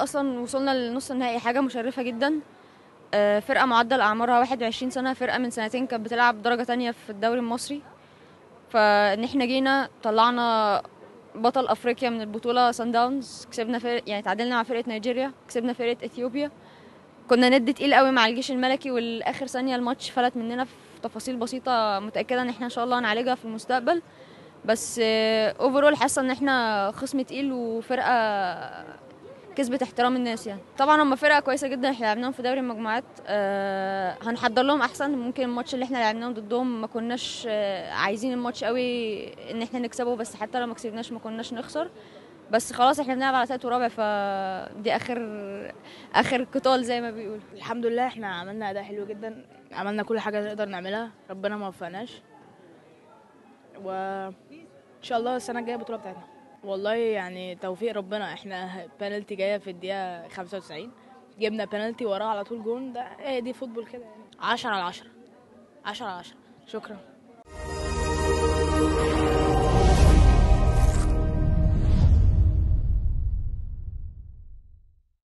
اصلا وصلنا لنص النهائي حاجه مشرفه جدا آه، فرقه معدل اعمارها 21 سنه فرقه من سنتين كانت بتلعب درجه تانية في الدوري المصري فان احنا جينا طلعنا بطل افريقيا من البطوله سان داونز كسبنا فرق يعني تعادلنا مع فرقه نيجيريا كسبنا فرقه اثيوبيا كنا ند تقيل قوي مع الجيش الملكي والاخر ثانيه الماتش فلت مننا في تفاصيل بسيطه متاكده ان احنا ان شاء الله هنعالجها في المستقبل بس اوفرول حاسه ان احنا خصم تقيل وفرقه كسبت احترام الناس يعني طبعا هم فرقه كويسه جدا احنا لعبناهم في دوري المجموعات أه هنحضر لهم احسن ممكن الماتش اللي احنا لعبناهم ضدهم ما كناش آه، عايزين الماتش قوي ان احنا نكسبه بس حتى لو ما كسبناش ما كناش نخسر بس خلاص احنا بنلعب على تالت ورابع فدي اخر اخر قتال زي ما بيقولوا الحمد لله احنا عملنا اداء حلو جدا عملنا كل حاجه نقدر نعملها ربنا ما وفقناش و ان شاء الله السنه الجايه البطوله بتاعتنا والله يعني توفيق ربنا احنا بنالتي جايه في الدقيقه 95 جبنا بنالتي وراه على طول جون ده ايه دي فوتبول كده يعني 10 على 10 10 على 10 شكرا